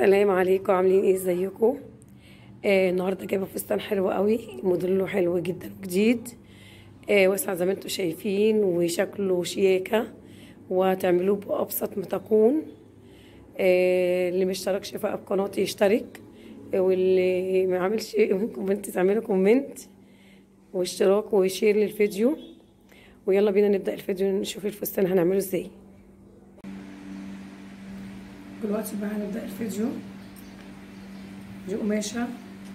السلام عليكم عاملين ايه ازيكم آه النهارده جايبه فستان حلو قوي موديله حلو جدا وجديد آه واسع زي ما انتم شايفين وشكله شياكه وهتعملوه بابسط ما تكون آه اللي مشتركش في قناتي يشترك آه واللي ما عملش كومنت تعملوا كومنت واشتراك وشير للفيديو ويلا بينا نبدا الفيديو نشوف الفستان هنعمله ازاي دلوقتي بقى هنبدأ الفيديو دي قماشة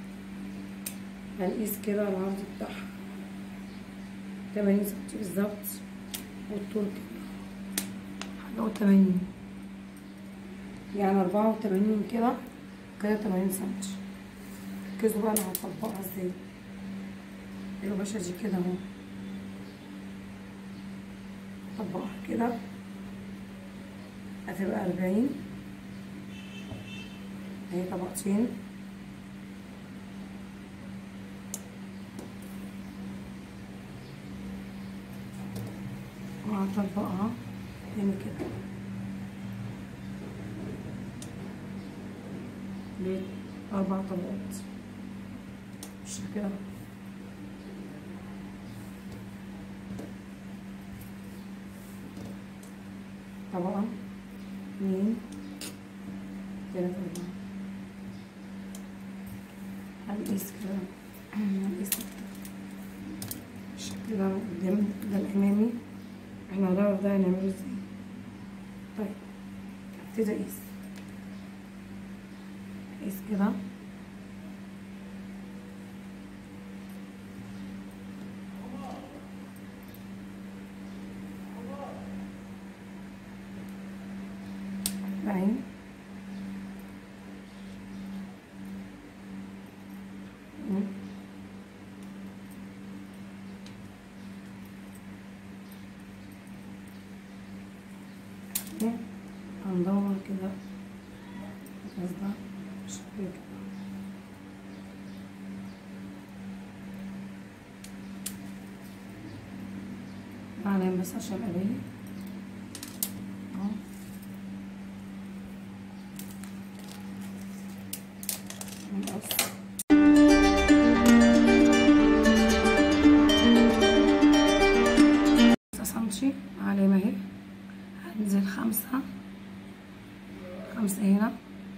هنقيس كده العرض بتاعها تمانين سنتي بالظبط والطول كده حاجة وتمانين يعني أربعة وتمانين كده كده تمانين سنتي ركزوا بقى أنا هطبقها ازاي القماشة دي كده اهو هطبقها كده هتبقى أربعين اهي طبقتين وهطبقها هنا كده بأربع طبقات مش كده طبقة اتنين تلاتة أربعة هنقيس كده هنقيس الشكل ده قدام ده الأمامي احنا هنعرف ده هنعمله ازاي طيب هبتدي أقيس أقيس كده أربعين هندور كده بس ده شكل كده بعدين بس عشان ابين اهو نقص سنتي علامة اهي هنزل خمسة خمسة هنا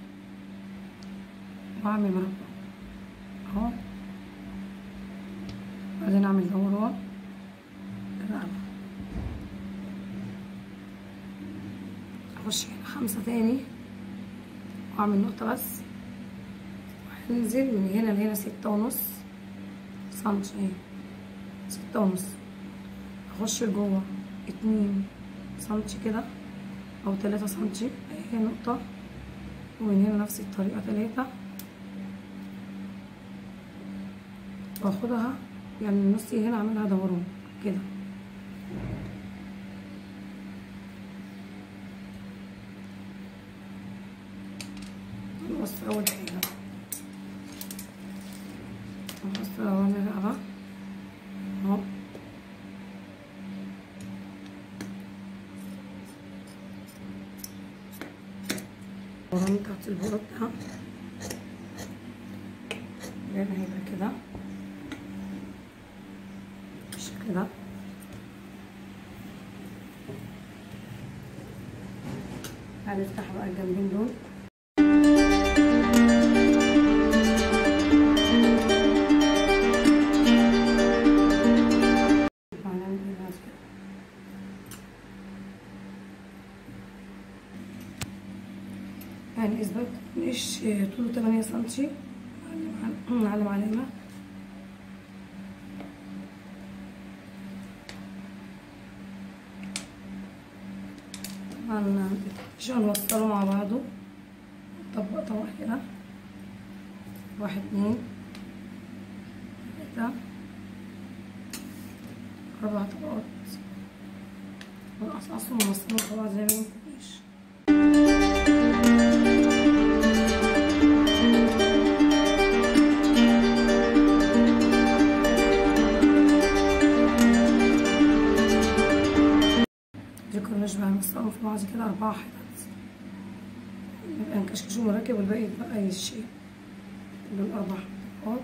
وأعمل مربع أهو بعدين أعمل دوران الرقبة أخش هنا خمسة تاني وأعمل نقطة بس وهنزل من هنا لهنا ستة ونص سنتي اهي ستة ونص أخش لجوه اتنين سنتي كده او تلاتة سنتي اهي نقطة ومن هنا نفس الطريقة تلاتة واخدها يعني النص هنا اعملها دوران كده نقص اول حاجة نقص اول الرقبة اهو الورم بتاعت البورة ده بعدين هيبقى كده بالشكل ده هنفتح بقى الجنبين دول يعني اثبات مش طوله 8 سنتي نعلم علامة طبعا مش هنوصله مع بعضه نطبق طبق كده واحد اتنين تلاتة أربع طبقات ونقصقصهم ونوصلهم في بعض زي ما مفيش دي كورنيش بقى مكسرهم في بعض كده أربعة حتت نبقى نكشكشه مركب والباقي يتبقى يتشيل دول أربع حلقات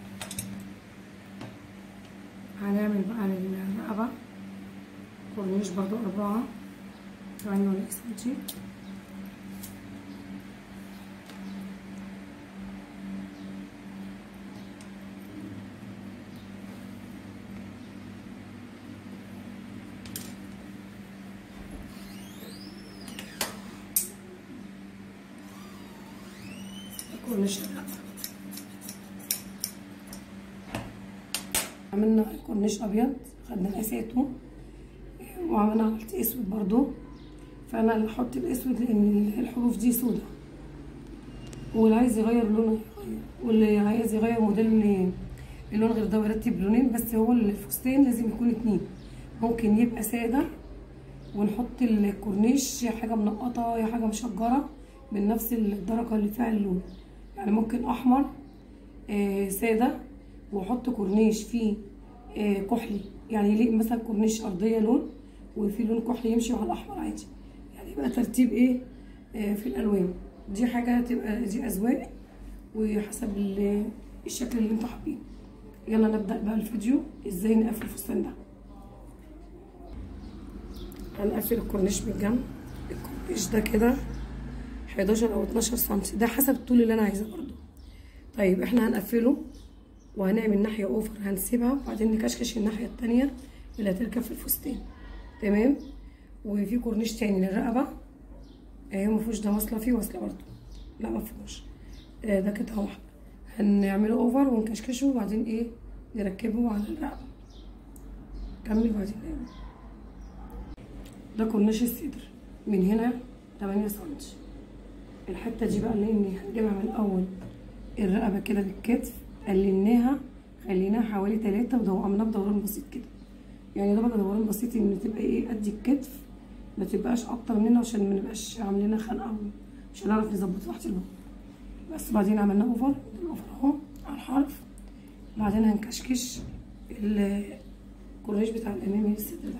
هنعمل بقى للرقبة كورنيش برضو أربعة تمانية ولا سنتي كورنيش الرقبة عملنا كورنيش أبيض خدنا مقاساته وعملنا عملت اسود برضو فانا اللي احط الاسود لان الحروف دي سودا واللي عايز يغير لونه يغير واللي عايز يغير موديل اللون غير ده ويرتب لونين بس هو الفستان لازم يكون اتنين ممكن يبقى ساده ونحط الكورنيش يا حاجه منقطه يا حاجه مشجره من نفس الدرجه اللي فيها اللون يعني ممكن احمر آه ساده واحط كورنيش فيه آه كحلي يعني يليق مثلا كورنيش ارضيه لون وفي لون كحلي يمشي مع الاحمر عادي يعني يبقى ترتيب ايه آه في الالوان دي حاجه تبقى دي اذواق وحسب الشكل اللي انتوا حابينه يلا نبدا بقى الفيديو ازاي نقفل الفستان ده هنقفل الكورنيش من الجنب الكورنيش ده كده 11 او 12 سم ده حسب الطول اللي انا عايزاه برضو طيب احنا هنقفله وهنعمل ناحيه اوفر هنسيبها وبعدين نكشكش الناحيه التانية اللي هتركب في الفستان تمام وفي كورنيش تاني للرقبه اهي مفيهوش ده واصله فيه واصله برضو لا مفيهوش آه ده كده واحد هنعمله اوفر ونكشكشه وبعدين ايه نركبه على الرقبه كمل وبعدين نعمل ده كورنيش الصدر من هنا 8 سنتي الحته دي بقى اللي هنجيبها من الاول الرقبه كده بالكتف قللناها خليناها حوالي تلاتة وعملناها بدوران بسيط كده يعني ده بقى دوران بسيط ان تبقى ايه قد الكتف ما تبقاش اكتر منه عشان ما نبقاش عاملينها خنقه مش هنعرف نظبط تحت البطن بس بعدين عملنا اوفر الاوفر اهو على الحرف بعدين هنكشكش الكورنيش بتاع الامامي للصدر ده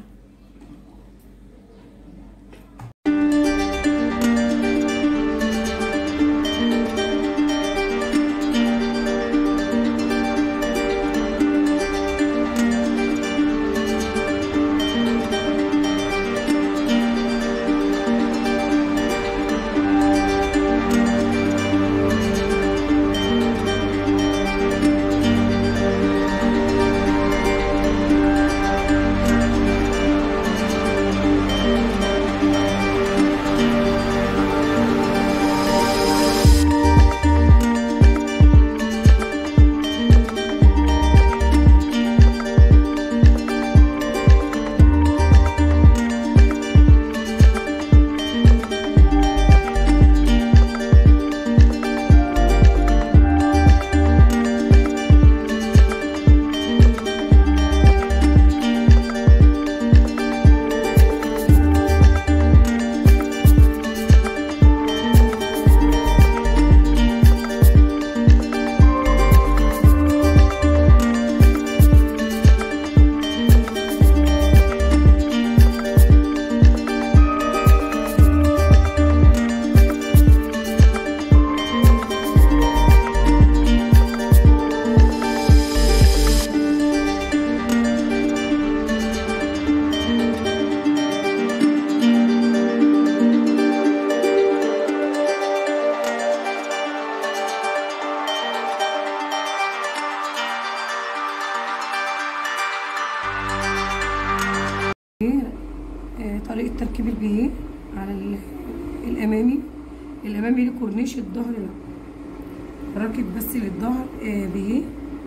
طريقة تركيب البيه على الأمامي الأمامي ليه كورنيش الظهر لا راكب بس للظهر بيه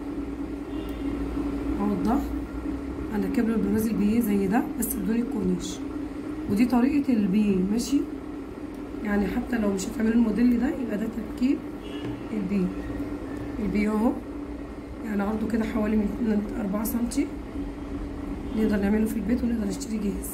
أهو الظهر هنركب له البراز البيه زي ده بس بدون الكورنيش ودي طريقة البيه ماشي يعني حتى لو مش هتعملوا الموديل ده يبقى ده تركيب البيه البيه اهو يعني عرضه كده حوالي من أربعة سنتي نقدر نعمله في البيت ونقدر نشتري جاهز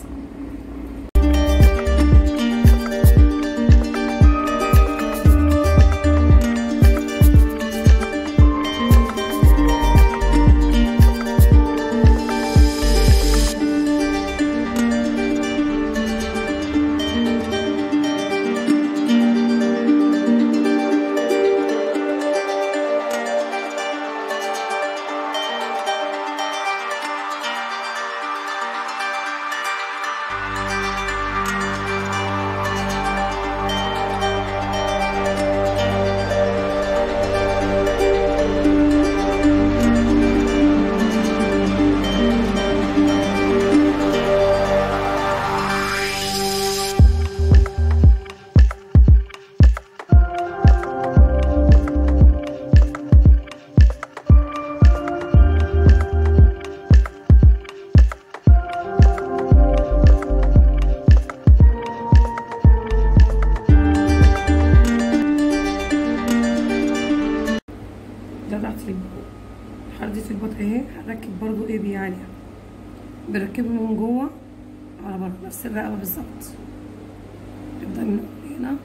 بنركب برضو ايه بيه عليها بنركبه من جوه على بره نفس الرقبه بالظبط نبدا من هنا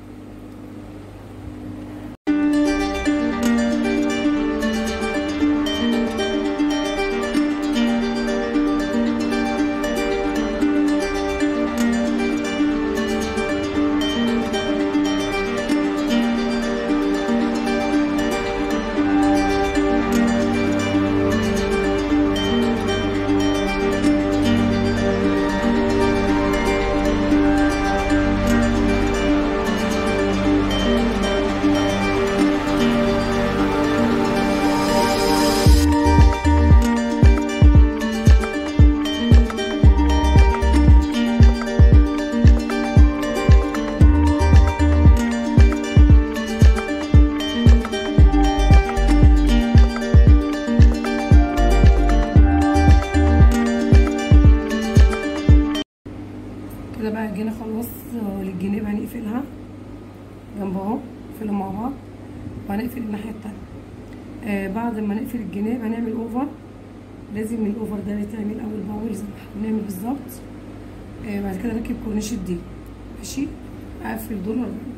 كده بقى جينا خلاص للجناب هنقفلها جنب اهو نقفلهم مع بعض وهنقفل الناحيه التانيه آه بعد ما نقفل الجناب هنعمل اوفر لازم الاوفر ده يتعمل اول باول زي ما احنا بنعمل بالظبط آه بعد كده نركب كورنيش الديل ماشي اقفل دول وارجع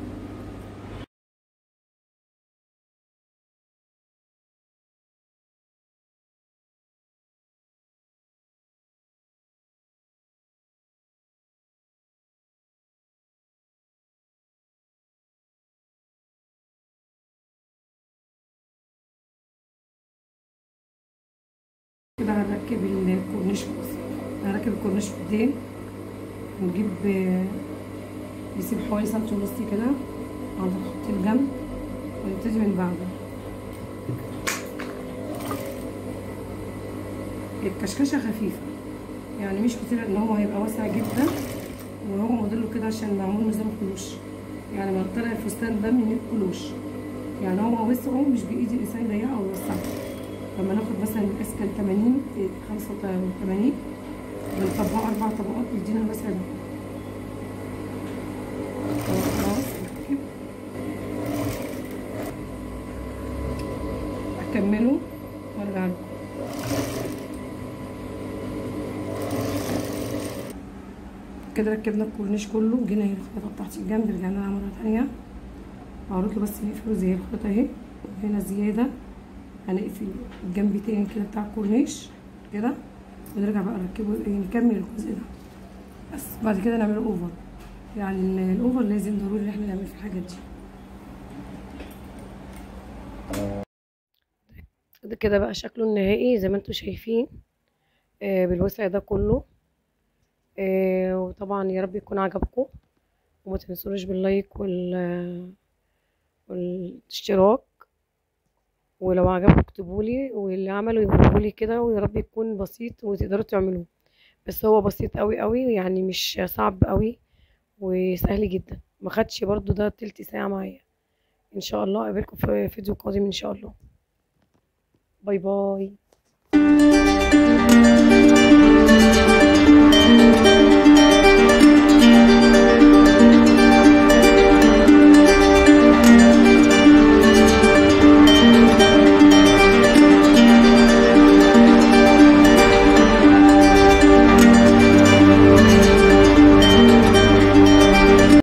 كده هنركب الكورنيش خلاص هنركب الكورنيش في الدين ونجيب نسيب حوالي سنتي ونص كده عند الخط الجنب ونبتدي من بعده الكشكشه خفيفه يعني مش كتير ان هو هيبقى واسع جدا وهو موديله كده عشان معمول نظام كلوش يعني ما طلع الفستان ده من الكلوش يعني هو وسعه مش بايد الانسان ضيقه او يوسعه لما ناخد مثلا مقاس كان 80 85 بنطبقه اربع طبقات بيدينا الوسع ده خلاص نركب اكمله وارجع لكم كده ركبنا الكورنيش كله جينا هنا الخيطه بتاعت الجنب رجعنا لها مره تانية هوريكي بس نقفله زي الخيطه اهي هنا زياده هنقفل الجنب تاني كده بتاع الكورنيش كده ونرجع بقى نركبه نكمل الجزء ده بس بعد كده نعمله اوفر يعني الاوفر لازم ضروري ان احنا نعمل في الحاجات دي ده كده بقى شكله النهائي زي ما انتم شايفين آه بالوسع ده كله آه وطبعا يا رب يكون عجبكم وما تنسونوش باللايك وال والاشتراك ولو عجبكم اكتبولي واللي عملوا يقولولي كده ويا رب يكون بسيط وتقدروا تعملوه بس هو بسيط قوي قوي يعني مش صعب قوي وسهل جدا ما خدش برضو ده تلت ساعة معايا ان شاء الله اقابلكم في فيديو قادم ان شاء الله باي باي